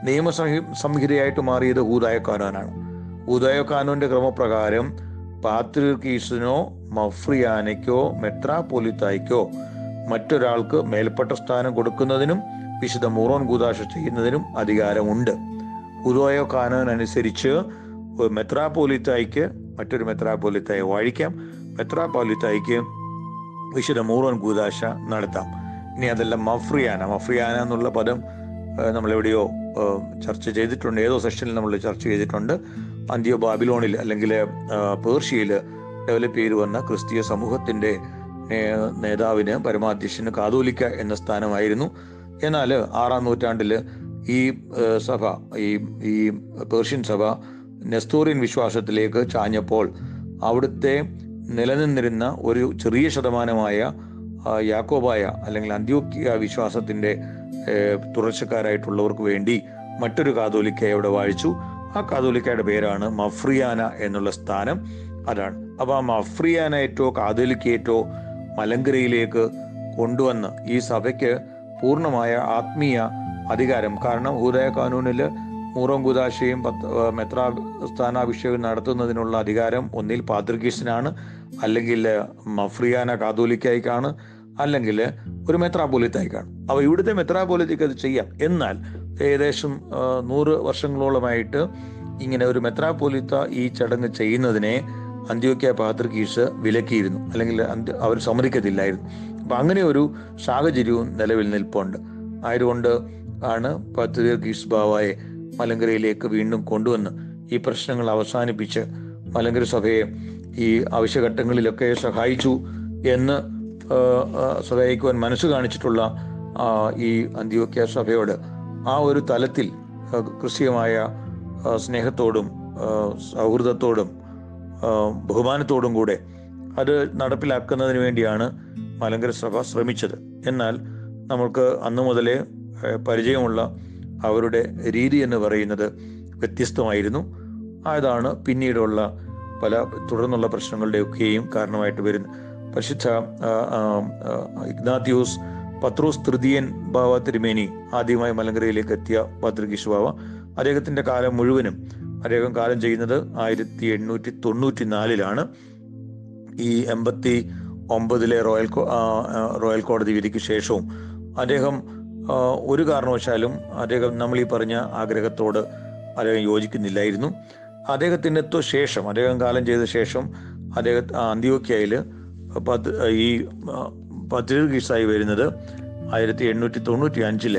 നിയമസംഹി സംഹിതയായിട്ട് മാറിയത് ഊതായ കാനോനാണ് ഊതായ കാനോന്റെ ക്രമപ്രകാരം പാത്രികീസിനോ മഫ്രിയാനയ്ക്കോ മെത്രാപോലിത്തായ്ക്കോ മറ്റൊരാൾക്ക് മേൽപ്പെട്ട സ്ഥാനം കൊടുക്കുന്നതിനും വിശുദ്ധ മൂറോൻ കൂതാശ ചെയ്യുന്നതിനും അധികാരമുണ്ട് ഉദോയ കാനോൻ അനുസരിച്ച് ഒരു മെത്രാപോലിത്തായിക്ക് മറ്റൊരു മെത്രാപോലിത്തായി വാഴിക്കാം മെത്രാപോലിത്തായിക്ക് വിശുദ്ധ മൂറോൻ കൂതാശ നടത്താം ഇനി അതല്ല മഫ്രിയാന മഫ്രിയാന എന്നുള്ള പദം ഏഹ്, നമ്മളെവിടെയോ ഏഹ്, ചർച്ച ചെയ്തിട്ടുണ്ട് ഏതോ സെഷനിൽ നമ്മൾ ചർച്ച ചെയ്തിട്ടുണ്ട് അന്ത്യ ബാബിലോണിൽ അല്ലെങ്കിൽ പേർഷ്യയിൽ ഡെവലപ്പ് ചെയ്തു വന്ന ക്രിസ്തീയ സമൂഹത്തിന്റെ നേ- നേതാവിന് പരമാധ്യക്ഷന് കാതോലിക്ക എന്ന സ്ഥാനമായിരുന്നു എന്നാൽ ആറാം നൂറ്റാണ്ടിൽ ഈ ഏഹ്, സഭ ഈ ഈ പേർഷ്യൻ സഭ നെസ്തോറിയൻ വിശ്വാസത്തിലേക്ക് ചാഞ്ഞപ്പോൾ അവിടുത്തെ നിലനിന്നിരുന്ന ഒരു ചെറിയ ശതമാനമായ ആ, യാക്കോബായ അല്ലെങ്കിൽ അന്ത്യോക്യ വിശ്വാസത്തിന്റെ ഏഹ്, തുടർച്ചക്കാരായിട്ടുള്ളവർക്ക് വേണ്ടി മറ്റൊരു കാതോലിക്കയെ അവിടെ വാഴിച്ചു ആ കാതോലിക്കയുടെ പേരാണ് മഫ്രിയാന എന്നുള്ള സ്ഥാനം അതാണ് അപ്പൊ ആ മഫ്രിയാനയേറ്റോ കാതോലിക്കയേറ്റോ മലങ്കരയിലേക്ക് കൊണ്ടുവന്ന് ഈ സഭയ്ക്ക് പൂർണ്ണമായ ആത്മീയ അധികാരം കാരണം ഹൂദയ കാനൂനില് മൂറോം കുദാശയും പത്ത് മെത്രാ സ്ഥാനാഭിഷേകം നടത്തുന്നതിനുള്ള അധികാരം ഒന്നിൽ പാത്രികീസിനാണ് അല്ലെങ്കിൽ മഫ്രിയാന കാതോലിക്കായിക്കാണ് അല്ലെങ്കിൽ ഒരു മെത്രാപോലിത്തായിക്കാണ് അപ്പൊ ഇവിടുത്തെ മെത്രാപോലിത്തയ്ക്ക് അത് ചെയ്യാം എന്നാൽ ഏകദേശം ആ, നൂറ് വർഷങ്ങളോളമായിട്ട് ഇങ്ങനെ ഒരു മെത്രാപോലിത്ത ഈ ചടങ്ങ് ചെയ്യുന്നതിനെ അന്ത്യോക്യ പാത്രികീസ് വിലക്കിയിരുന്നു അല്ലെങ്കിൽ അന്ത്യ- അവർ സമ്മതിക്കത്തില്ലായിരുന്നു അപ്പൊ അങ്ങനെ ഒരു സാഹചര്യവും നിലവിൽ നിൽപ്പുണ്ട് ആയതുകൊണ്ട് ആണ് പാത്രികീസ് ബാവായെ മലങ്കരയിലേക്ക് വീണ്ടും കൊണ്ടുവന്ന് ഈ പ്രശ്നങ്ങൾ അവസാനിപ്പിച്ച് മലങ്കര സഭയെ ഈ ആവശ്യഘട്ടങ്ങളിലൊക്കെ സഹായിച്ചു എന്ന് ആ, ആ, സഹായിക്കുവാൻ മനസ്സ് കാണിച്ചിട്ടുള്ള ആ, ഈ അന്ത്യോക്യ സഭയോട് ആ ഒരു തലത്തിൽ ആ, ക്രിസ്തീയമായ ആ, സ്നേഹത്തോടും ആ, സൗഹൃദത്തോടും ആ, ബഹുമാനത്തോടും കൂടെ അത് നടപ്പിലാക്കുന്നതിന് വേണ്ടിയാണ് മലങ്കര സഭ ശ്രമിച്ചത് എന്നാൽ നമ്മൾക്ക് അന്നു മുതലേ ആ, പരിചയമുള്ള അവരുടെ രീതി എന്ന് പറയുന്നത് വ്യത്യസ്തമായിരുന്നു അതാണ് പിന്നീടുള്ള പല തുടർന്നുള്ള പ്രശ്നങ്ങളുടെയൊക്കെയും കാരണമായിട്ട് വരുന്നത് പരിശുദ്ധ ആ, ആ, ആ, ഇഗ്നാത്യൂസ് പത്രോസ് തൃതീയൻ ബാവ തിരുമേനി ആദ്യമായി മലങ്കരയിലേക്ക് എത്തിയ പത്രികീഷ് ബാവ അദ്ദേഹത്തിന്റെ കാലം മുഴുവനും അദ്ദേഹം കാലം ചെയ്യുന്നത് ആയിരത്തി എണ്ണൂറ്റി തൊണ്ണൂറ്റി നാലിലാണ് ഈ എൺപത്തി ഒമ്പതിലെ റോയൽ കോ- ആ, ആ, റോയൽ കോടതി വിധിക്ക് ശേഷവും അദ്ദേഹം ആ, ഒരു കാരണവശാലും അദ്ദേഹം നമ്മൾ ഈ പറഞ്ഞ ആഗ്രഹത്തോട് അദ്ദേഹം യോജിക്കുന്നില്ലായിരുന്നു അദ്ദേഹത്തിൻ്റെ ശേഷം അദ്ദേഹം കാലം ചെയ്ത ശേഷം അദ്ദേഹം അന്ത്യോക്യയിൽ പത്ത് ഈ പത്രികീസായി വരുന്നത് ആയിരത്തി എണ്ണൂറ്റി തൊണ്ണൂറ്റി അഞ്ചിലെ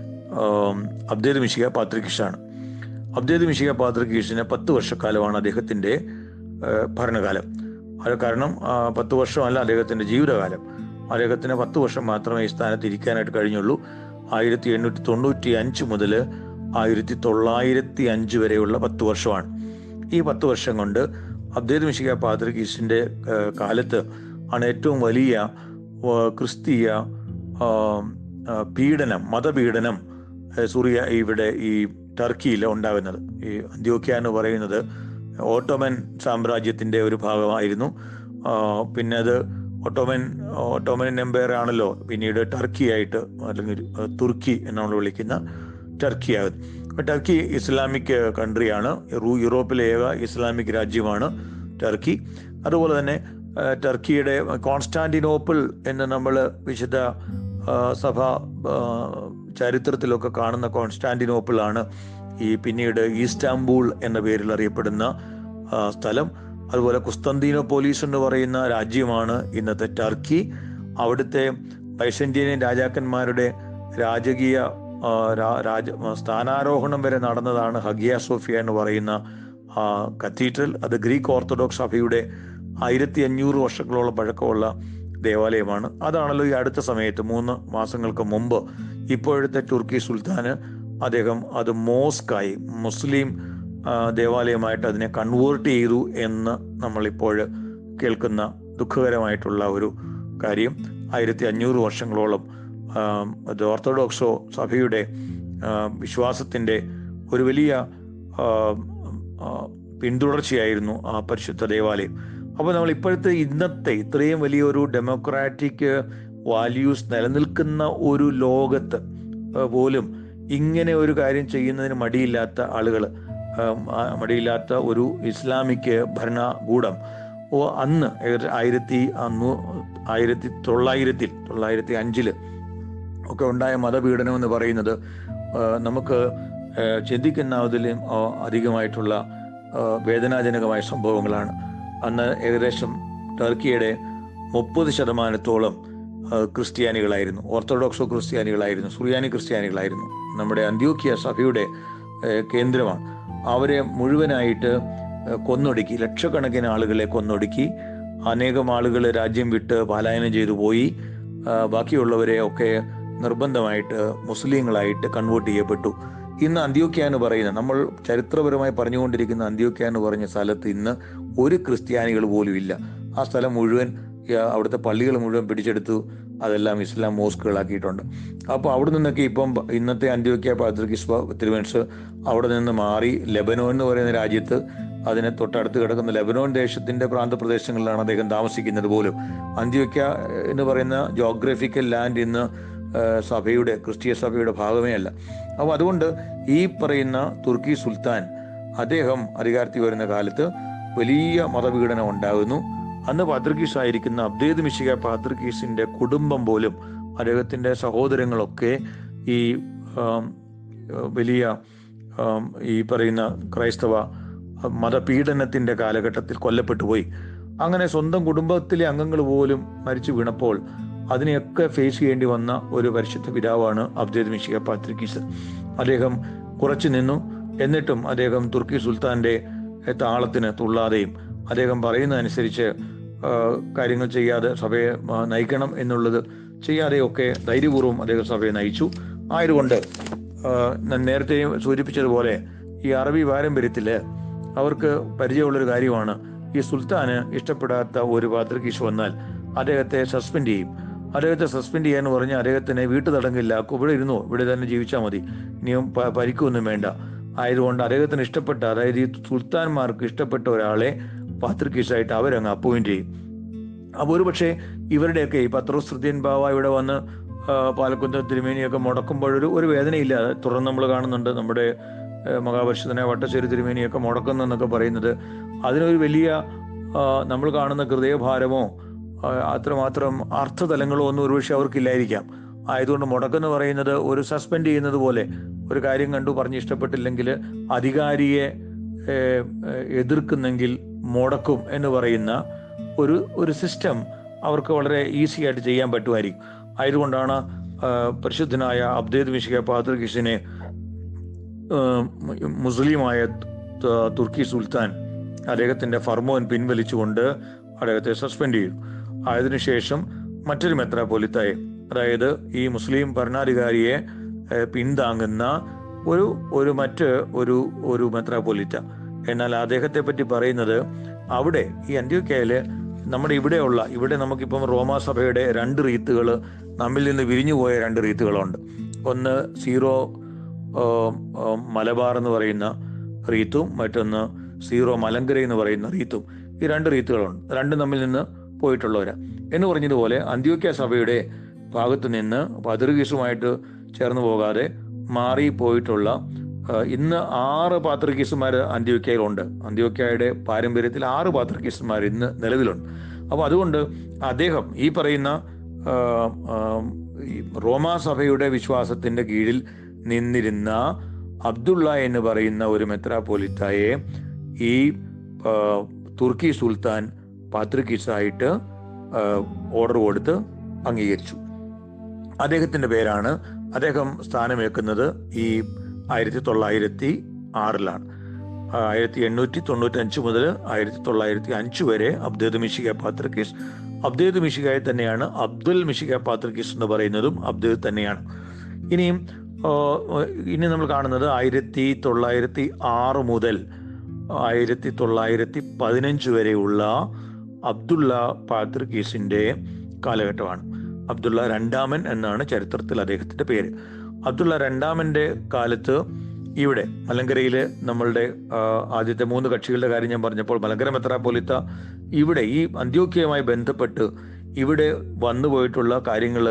അബ്ദേദ് മിഷിക പാത്രികീഷാണ് അബ്ദേദ് മിഷിക പാത്രികീഷിന് പത്ത് വർഷക്കാലമാണ് അദ്ദേഹത്തിന്റെ ആ, ഭരണകാലം അത് കാരണം ആ, പത്ത് വർഷമല്ല അദ്ദേഹത്തിന്റെ ജീവിതകാലം അദ്ദേഹത്തിന് പത്ത് വർഷം മാത്രമേ ഈ സ്ഥാനത്ത് ഇരിക്കാനായിട്ട് കഴിഞ്ഞുള്ളൂ ആയിരത്തി എണ്ണൂറ്റി തൊണ്ണൂറ്റി അഞ്ച് മുതൽ ആയിരത്തി തൊള്ളായിരത്തി അഞ്ച് വരെയുള്ള പത്ത് വർഷമാണ് ഈ പത്ത് വർഷം കൊണ്ട് അബ്ദേദ് മിഷിക പാത്രികീസിന്റെ ആ, കാലത്ത് ആണ് ഏറ്റവും വലിയ ആ, ക്രിസ്തീയ ആ, ആ, പീഡനം മതപീഡനം ആ, സൂറിയ ഇവിടെ ഈ ടർക്കിയിൽ ഉണ്ടാകുന്നത് ഈ അന്ത്യോക്യ എന്ന് പറയുന്നത് ഓട്ടോമൻ സാമ്രാജ്യത്തിന്റെ ഒരു ഭാഗമായിരുന്നു ആ, പിന്നെ അത് ഓട്ടോമൻ ഓട്ടോമൻ എംപയർ ആണല്ലോ പിന്നീട് ടർക്കി ആയിട്ട് അല്ലെങ്കിൽ ആ, തുർക്കി എന്നാണ് വിളിക്കുന്ന ടർക്കി ആകുന്നത് അപ്പൊ ടർക്കി ഇസ്ലാമിക് കൺട്രിയാണ് യു- യൂറോപ്പിലെ ഏക ഇസ്ലാമിക് രാജ്യമാണ് ടർക്കി അതുപോലെ തന്നെ ആ, ടർക്കിയുടെ കോൺസ്റ്റാന്റിനോപ്പിൾ എന്ന് നമ്മൾ വിശുദ്ധ ആ, സഭ ആ, ചരിത്രത്തിലൊക്കെ കാണുന്ന കോൺസ്റ്റാന്റിനോപ്പിൾ ആണ് ഈ പിന്നീട് ഈസ്റ്റാംബൂൾ എന്ന പേരിൽ അറിയപ്പെടുന്ന ആ, സ്ഥലം അതുപോലെ കുസ്തന്തീനോ പോലീസ് എന്ന് പറയുന്ന രാജ്യമാണ് ഇന്നത്തെ ടർക്കി അവിടുത്തെ ബൈസന്റീനിയൻ രാജാക്കന്മാരുടെ രാജകീയ ആ, രാ- രാജ സ്ഥാനാരോഹണം വരെ നടന്നതാണ് ഹഗിയ സോഫിയ എന്ന് പറയുന്ന ആ, കത്തീഡ്രൽ അത് ഗ്രീക്ക് ഓർത്തഡോക്സ് സഭയുടെ ആയിരത്തി അഞ്ഞൂറ് വർഷങ്ങളോളം പഴക്കമുള്ള ദേവാലയമാണ് അതാണല്ലോ ഈ അടുത്ത സമയത്ത് മൂന്ന് മാസങ്ങൾക്ക് മുമ്പ് ഇപ്പോഴത്തെ തുർക്കി സുൽത്താന് അദ്ദേഹം അത് മോസ്കായി മുസ്ലിം ആ, ദേവാലയമായിട്ട് അതിനെ കൺവേർട്ട് ചെയ്തു എന്ന് നമ്മളിപ്പോൾ കേൾക്കുന്ന ദുഃഖകരമായിട്ടുള്ള ഒരു കാര്യം ആയിരത്തി അഞ്ഞൂറ് വർഷങ്ങളോളം ആ, അത് ഓർത്തഡോക്സോ സഭയുടെ ആ, വിശ്വാസത്തിന്റെ ഒരു വലിയ ആ, ആ, പിന്തുടർച്ചയായിരുന്നു ആ പരിശുദ്ധ ദേവാലയം അപ്പോൾ നമ്മൾ ഇപ്പോഴത്തെ ഇന്നത്തെ ഇത്രയും വലിയൊരു ഡെമോക്രാറ്റിക് വാല്യൂസ് നിലനിൽക്കുന്ന ഒരു ലോകത്ത് ആ, പോലും ഇങ്ങനെ ഒരു കാര്യം ചെയ്യുന്നതിന് മടിയില്ലാത്ത ആളുകൾ മടിയില്ലാത്ത ഒരു ഇസ്ലാമിക് ഭരണകൂടം ഓ അന്ന് ഏകദേശം ആയിരത്തി അന്നു ആയിരത്തി തൊള്ളായിരത്തിൽ തൊള്ളായിരത്തി അഞ്ചില് ഒക്കെ ഉണ്ടായ മതപീഡനം എന്ന് പറയുന്നത് ആ, നമുക്ക് ആ, ചിന്തിക്കുന്നതിലും ആ, അധികമായിട്ടുള്ള ആ, വേദനാജനകമായ സംഭവങ്ങളാണ് അന്ന് ഏകദേശം ടർക്കിയുടെ മുപ്പത് ശതമാനത്തോളം ആ, ക്രിസ്ത്യാനികളായിരുന്നു ഓർത്തഡോക്സോ ക്രിസ്ത്യാനികളായിരുന്നു സുറിയാനി ക്രിസ്ത്യാനികളായിരുന്നു നമ്മുടെ അന്ത്യോക്കിയ സഭയുടെ ആ, കേന്ദ്രമാണ് അവരെ മുഴുവനായിട്ട് ആ, കൊന്നൊടുക്കി ലക്ഷക്കണക്കിന് ആളുകളെ കൊന്നൊടുക്കി അനേകം ആളുകൾ രാജ്യം വിട്ട് പലായനം ചെയ്തു പോയി ആ, ബാക്കിയുള്ളവരെ ഒക്കെ നിർബന്ധമായിട്ട് മുസ്ലിങ്ങളായിട്ട് കൺവേർട്ട് ചെയ്യപ്പെട്ടു ഇന്ന് അന്ത്യോക്യ എന്ന് പറയുന്ന നമ്മൾ ചരിത്രപരമായി പറഞ്ഞുകൊണ്ടിരിക്കുന്ന അന്ത്യോക്യ എന്ന് പറഞ്ഞ സ്ഥലത്ത് ഇന്ന് ഒരു ക്രിസ്ത്യാനികൾ പോലും ഇല്ല ആ സ്ഥലം മുഴുവൻ ആ, അവിടുത്തെ പള്ളികൾ മുഴുവൻ പിടിച്ചെടുത്തു അതെല്ലാം ഇസ്ലാം മോസ്കുകളാക്കിയിട്ടുണ്ട് അപ്പോൾ അവിടെ നിന്നൊക്കെ ഇപ്പം ഇന്നത്തെ അന്ത്യോക്യ പാത്രികിസ് തിരുവൻസ് അവിടെ നിന്ന് മാറി ലെബനോൻ എന്ന് പറയുന്ന രാജ്യത്ത് അതിനെ തൊട്ടടുത്ത് കിടക്കുന്ന ലെബനോൻ ദേശത്തിന്റെ പ്രാന്തപ്രദേശങ്ങളിലാണ് അദ്ദേഹം താമസിക്കുന്നത് പോലും അന്ത്യോക്യ എന്ന് പറയുന്ന ജോഗ്രഫിക്കൽ ലാൻഡ് ഇന്ന് ആ, സഭയുടെ ക്രിസ്തീയ സഭയുടെ ഭാഗമേ അല്ല അപ്പോൾ അതുകൊണ്ട് ഈ പറയുന്ന തുർക്കി സുൽത്താൻ അദ്ദേഹം അധികാരത്തിൽ വരുന്ന കാലത്ത് വലിയ മതപീഡനം ഉണ്ടാകുന്നു അന്ന് പാത്രികീസ് ആയിരിക്കുന്ന അബ്ദേദ് മിശിക പാത്രികീസിന്റെ കുടുംബം പോലും അദ്ദേഹത്തിന്റെ സഹോദരങ്ങളൊക്കെ ഈ ആം, വലിയ ആം, ഈ പറയുന്ന ക്രൈസ്തവ മതപീഡനത്തിന്റെ കാലഘട്ടത്തിൽ കൊല്ലപ്പെട്ടു പോയി അങ്ങനെ സ്വന്തം കുടുംബത്തിലെ അംഗങ്ങൾ പോലും മരിച്ചു വീണപ്പോൾ അതിനെയൊക്കെ ഫേസ് ചെയ്യേണ്ടി വന്ന ഒരു പരിശുദ്ധ പിതാവാണ് അബ്ദേദ് മിഷിക പാത്രിക്കീസ് അദ്ദേഹം കുറച്ചു നിന്നു എന്നിട്ടും അദ്ദേഹം തുർക്കി സുൽത്താന്റെ താളത്തിന് തുള്ളാതെയും അദ്ദേഹം പറയുന്നതനുസരിച്ച് ആ, കാര്യങ്ങൾ ചെയ്യാതെ സഭയെ ആ, നയിക്കണം എന്നുള്ളത് ചെയ്യാതെയൊക്കെ ധൈര്യപൂർവ്വം അദ്ദേഹം സഭയെ നയിച്ചു ആയതുകൊണ്ട് ആ, ഞാൻ നേരത്തെ സൂചിപ്പിച്ചതുപോലെ ഈ അറബി പാരമ്പര്യത്തില് അവർക്ക് പരിചയമുള്ളൊരു കാര്യമാണ് ഈ സുൽത്താന് ഇഷ്ടപ്പെടാത്ത ഒരു പാത്രികീഷ് വന്നാൽ അദ്ദേഹത്തെ സസ്പെൻഡ് ചെയ്യും അദ്ദേഹത്തെ സസ്പെൻഡ് ചെയ്യാന്ന് പറഞ്ഞാൽ അദ്ദേഹത്തിനെ വീട്ടു തടങ്കില്ലാക്കും ഇവിടെ ഇരുന്നോ ഇവിടെ തന്നെ ജീവിച്ചാൽ മതി ഇനിയും പ- പരിക്കൊന്നും വേണ്ട ആയതുകൊണ്ട് അദ്ദേഹത്തിന് ഇഷ്ടപ്പെട്ട അതായത് ഈ സുൽത്താൻമാർക്ക് ഇഷ്ടപ്പെട്ട ഒരാളെ പാത്രികീഷായിട്ട് അവരങ്ങ് അപ്പോയിന്റ് ചെയ്യും അപ്പോൾ ഒരു പക്ഷേ ഇവരുടെയൊക്കെ ഈ പത്രോസ് തൃത്യൻ ബാവ ഇവിടെ വന്ന് ആ, പാലക്കുന്ത തിരുമേനിയൊക്കെ മുടക്കുമ്പോഴൊരു ഒരു വേദനയില്ല തുടർന്ന് നമ്മൾ കാണുന്നുണ്ട് നമ്മുടെ ആ, മഹാപരിഷത്തിനെ വട്ടശ്ശേരി തിരുമേനിയൊക്കെ മുടക്കുന്നു എന്നൊക്കെ പറയുന്നത് അതിനൊരു വലിയ ആ, നമ്മൾ കാണുന്ന ഹൃദയഭാരമോ ആ, അത്രമാത്രം അർത്ഥതലങ്ങളോ ഒന്നും ഒരുപക്ഷെ അവർക്കില്ലായിരിക്കാം ആയതുകൊണ്ട് മുടക്കെന്ന് പറയുന്നത് ഒരു സസ്പെൻഡ് ചെയ്യുന്നത് പോലെ ഒരു കാര്യം കണ്ടു പറഞ്ഞ് ഇഷ്ടപ്പെട്ടില്ലെങ്കിൽ അധികാരിയെ ഏ, ഏ, എതിർക്കുന്നെങ്കിൽ മുടക്കും എന്ന് പറയുന്ന ഒരു ഒരു സിസ്റ്റം അവർക്ക് വളരെ ഈസി ആയിട്ട് ചെയ്യാൻ പറ്റുമായിരിക്കും ആയതുകൊണ്ടാണ് ആ, പരിശുദ്ധനായ അബ്ദേദ് മിഷിക പാത്രികിഷിനെ മുസ്ലിമായ ത- തുർക്കി സുൽത്താൻ അദ്ദേഹത്തിന്റെ ഫർമോൻ പിൻവലിച്ചുകൊണ്ട് അദ്ദേഹത്തെ സസ്പെൻഡ് ചെയ്തു അതിനുശേഷം മറ്റൊരു മെത്രാപ്പൊലിത്തായെ അതായത് ഈ മുസ്ലിം ഭരണാധികാരിയെ ഏഹ്, പിന്താങ്ങുന്ന ഒരു ഒരു മറ്റ് ഒരു ഒരു മെത്രാപ്പൊലിത്ത എന്നാൽ അദ്ദേഹത്തെ പറ്റി പറയുന്നത് അവിടെ ഈ അന്ത്യോക്കയില് നമ്മുടെ ഇവിടെയുള്ള ഇവിടെ നമുക്കിപ്പം റോമാ സഭയുടെ രണ്ട് റീത്തുകൾ നമ്മിൽ നിന്ന് വിരിഞ്ഞുപോയ രണ്ട് റീത്തുകളുണ്ട് ഒന്ന് സീറോ ആം, ആം, മലബാർ എന്ന് പറയുന്ന റീത്തും മറ്റൊന്ന് സീറോ മലങ്കര എന്ന് പറയുന്ന റീത്തും ഈ രണ്ട് റീത്തുകളുണ്ട് രണ്ടും തമ്മിൽ നിന്ന് പോയിട്ടുള്ളവരാ എന്ന് പറഞ്ഞതുപോലെ അന്ത്യോക്യ സഭയുടെ ഭാഗത്ത് നിന്ന് പതിർഗീസുമായിട്ട് ചേർന്ന് പോകാതെ മാറി പോയിട്ടുള്ള ആ, ഇന്ന് ആറ് പാത്രികീസുമാർ അന്ത്യോക്യയിലുണ്ട് അന്ത്യോക്യയുടെ പാരമ്പര്യത്തിൽ ആറ് പാത്രികീസുമാർ ഇന്ന് നിലവിലുണ്ട് അപ്പോൾ അതുകൊണ്ട് അദ്ദേഹം ഈ പറയുന്ന ആ, ആ, ഈ റോമാ സഭയുടെ വിശ്വാസത്തിന്റെ കീഴിൽ നിന്നിരുന്ന അബ്ദുള്ള എന്ന് പറയുന്ന ഒരു മെത്രാപോലിത്തായെ ഈ ആ, തുർക്കി സുൽത്താൻ പാത്രിക്കീസായിട്ട് ഓർഡർ കൊടുത്ത് അംഗീകരിച്ചു അദ്ദേഹത്തിന്റെ പേരാണ് അദ്ദേഹം സ്ഥാനമേക്കുന്നത് ഈ ആയിരത്തി തൊള്ളായിരത്തി ആറിലാണ് ആയിരത്തി എണ്ണൂറ്റി തൊണ്ണൂറ്റി അഞ്ച് മുതൽ ആയിരത്തി തൊള്ളായിരത്തി അഞ്ച് വരെ അബ്ദേദ് മിഷിക പാത്രക്കീസ് അബ്ദേദ് മിഷികയെ തന്നെയാണ് അബ്ദുൽ മിഷിക പാത്രക്കീസ് എന്ന് പറയുന്നതും അബ്ദേദ് തന്നെയാണ് ഇനിയും ആ, ഇനി നമ്മൾ കാണുന്നത് ആയിരത്തി തൊള്ളായിരത്തി ആറ് മുതൽ ആയിരത്തി തൊള്ളായിരത്തി പതിനഞ്ച് വരെയുള്ള അബ്ദുള്ള പാത്രിക്കീസിന്റെ കാലഘട്ടമാണ് അബ്ദുള്ള രണ്ടാമൻ എന്നാണ് ചരിത്രത്തിൽ അദ്ദേഹത്തിന്റെ പേര് അബ്ദുള്ള രണ്ടാമന്റെ കാലത്ത് ഇവിടെ മലങ്കരയിൽ നമ്മളുടെ ആ, ആദ്യത്തെ മൂന്ന് കക്ഷികളുടെ കാര്യം ഞാൻ പറഞ്ഞപ്പോൾ മലങ്കര മെത്രാപ്പോലിത്ത ഇവിടെ ഈ അന്ത്യോക്യയുമായി ബന്ധപ്പെട്ട് ഇവിടെ വന്നു പോയിട്ടുള്ള കാര്യങ്ങൾ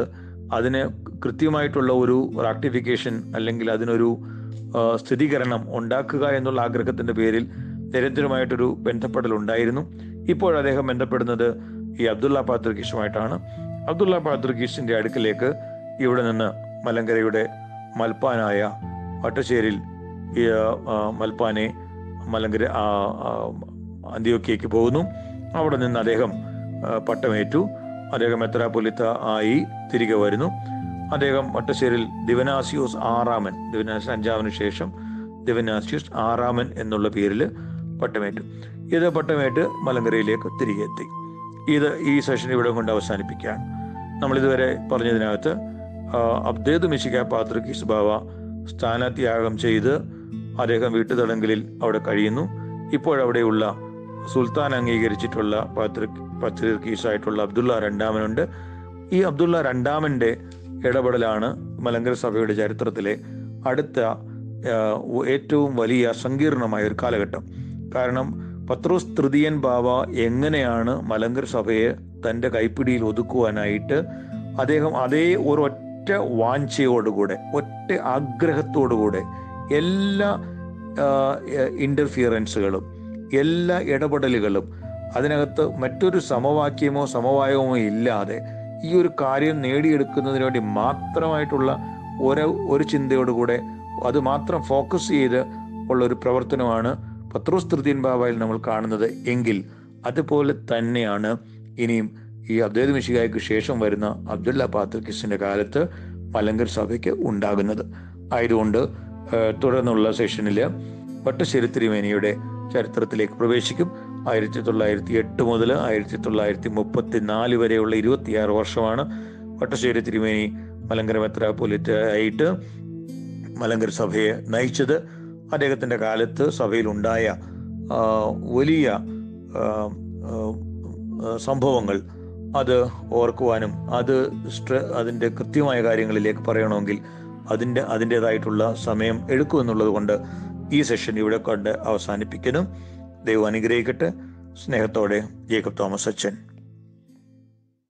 അതിന് കൃത്യമായിട്ടുള്ള ഒരു റാക്ടിഫിക്കേഷൻ അല്ലെങ്കിൽ അതിനൊരു ആ, സ്ഥിരീകരണം ഉണ്ടാക്കുക എന്നുള്ള ആഗ്രഹത്തിന്റെ പേരിൽ നിരന്തരമായിട്ടൊരു ബന്ധപ്പെടൽ ഉണ്ടായിരുന്നു ഇപ്പോൾ അദ്ദേഹം ബന്ധപ്പെടുന്നത് ഈ അബ്ദുള്ള പാത്രികീഷുമായിട്ടാണ് അബ്ദുള്ള പാത്രികീഷിന്റെ അടുക്കലേക്ക് ഇവിടെ നിന്ന് മലങ്കരയുടെ മൽപ്പാനായ വട്ടശ്ശേരിൽ ഈ ആ, മൽപ്പാനെ മലങ്കര ആ, ആ, അന്ത്യോക്കിയയ്ക്ക് പോകുന്നു അവിടെ നിന്ന് അദ്ദേഹം ആ, പട്ടമേറ്റു അദ്ദേഹം മെത്രാപൊലിത്ത ആയി തിരികെ വരുന്നു അദ്ദേഹം വട്ടശ്ശേരിൽ ദിവനാസിയോസ് ആറാമൻ ദിവനാസിയോസ് അഞ്ചാമന് ശേഷം ദിവനാസിയോസ് ആറാമൻ എന്നുള്ള പേരിൽ പട്ടമേറ്റു ഇത് പട്ടമേറ്റ് മലങ്കരയിലേക്ക് തിരികെ എത്തി ഇത് ഈ സെഷൻ ഇവിടെ കൊണ്ട് അവസാനിപ്പിക്കുകയാണ് നമ്മൾ ഇതുവരെ പറഞ്ഞതിനകത്ത് ആ, അബ്ദേദ് മിശിക പാത്രികീസ് ബാവ സ്ഥാനാത്യാഗം ചെയ്ത് അദ്ദേഹം വീട്ടുതടങ്കലിൽ അവിടെ കഴിയുന്നു ഇപ്പോഴവിടെയുള്ള സുൽത്താൻ അംഗീകരിച്ചിട്ടുള്ള പാത്രിക് പത്രികീസായിട്ടുള്ള അബ്ദുള്ള രണ്ടാമനുണ്ട് ഈ അബ്ദുള്ള രണ്ടാമന്റെ ഇടപെടലാണ് മലങ്കര സഭയുടെ ചരിത്രത്തിലെ അടുത്ത ആ, ഏറ്റവും വലിയ സങ്കീർണമായ ഒരു കാലഘട്ടം കാരണം പത്രോസ് തൃതീയൻ ബാബ എങ്ങനെയാണ് മലങ്കര സഭയെ തൻ്റെ കൈപ്പിടിയിൽ ഒതുക്കുവാനായിട്ട് അദ്ദേഹം അതേ ഒരൊറ്റ വാഞ്ചയോടുകൂടെ ഒറ്റ ആഗ്രഹത്തോടുകൂടെ എല്ലാ ഇന്റർഫിയറൻസുകളും എല്ലാ ഇടപെടലുകളും അതിനകത്ത് മറ്റൊരു സമവാക്യമോ സമവായമോ ഇല്ലാതെ ഈ ഒരു കാര്യം നേടിയെടുക്കുന്നതിന് വേണ്ടി മാത്രമായിട്ടുള്ള ഒരു ഒരു ചിന്തയോടുകൂടെ അത് മാത്രം ഫോക്കസ് ചെയ്ത് ഉള്ള ഒരു പ്രവർത്തനമാണ് പത്രോസ് തൃതീയൻ ബാബയിൽ നമ്മൾ കാണുന്നത് എങ്കിൽ അതുപോലെ തന്നെയാണ് ഇനിയും ഈ അദ്വൈത മിശികായ്ക്ക് ശേഷം വരുന്ന അബ്ദുള്ള പാത്രിക്കിസിന്റെ കാലത്ത് മലങ്കർ സഭയ്ക്ക് ഉണ്ടാകുന്നത് ആയതുകൊണ്ട് ഏഹ്, തുടർന്നുള്ള സെഷനിൽ വട്ടശ്ശേരി തിരുമേനിയുടെ ചരിത്രത്തിലേക്ക് പ്രവേശിക്കും ആയിരത്തി തൊള്ളായിരത്തി എട്ട് മുതൽ ആയിരത്തി തൊള്ളായിരത്തി മുപ്പത്തി നാല് വരെയുള്ള ഇരുപത്തിയാറ് വർഷമാണ് വട്ടശ്ശേരി തിരുമേനി മലങ്കര മെത്രാപ്പൊലിറ്റ് ആയിട്ട് മലങ്കര സഭയെ നയിച്ചത് അദ്ദേഹത്തിന്റെ കാലത്ത് സഭയിലുണ്ടായ ആ, വലിയ ആ, ആ, സംഭവങ്ങൾ അത് ഓർക്കുവാനും അത് സ്ട്ര അതിൻ്റെ കൃത്യമായ കാര്യങ്ങളിലേക്ക് പറയണമെങ്കിൽ അതിൻ്റെ അതിൻ്റെതായിട്ടുള്ള സമയം എടുക്കുമെന്നുള്ളത് കൊണ്ട് ഈ സെഷൻ ഇവിടെ കൊണ്ട് അവസാനിപ്പിക്കുന്നു ദൈവം അനുഗ്രഹിക്കട്ടെ സ്നേഹത്തോടെ ജേക്കബ് തോമസ് അച്ഛൻ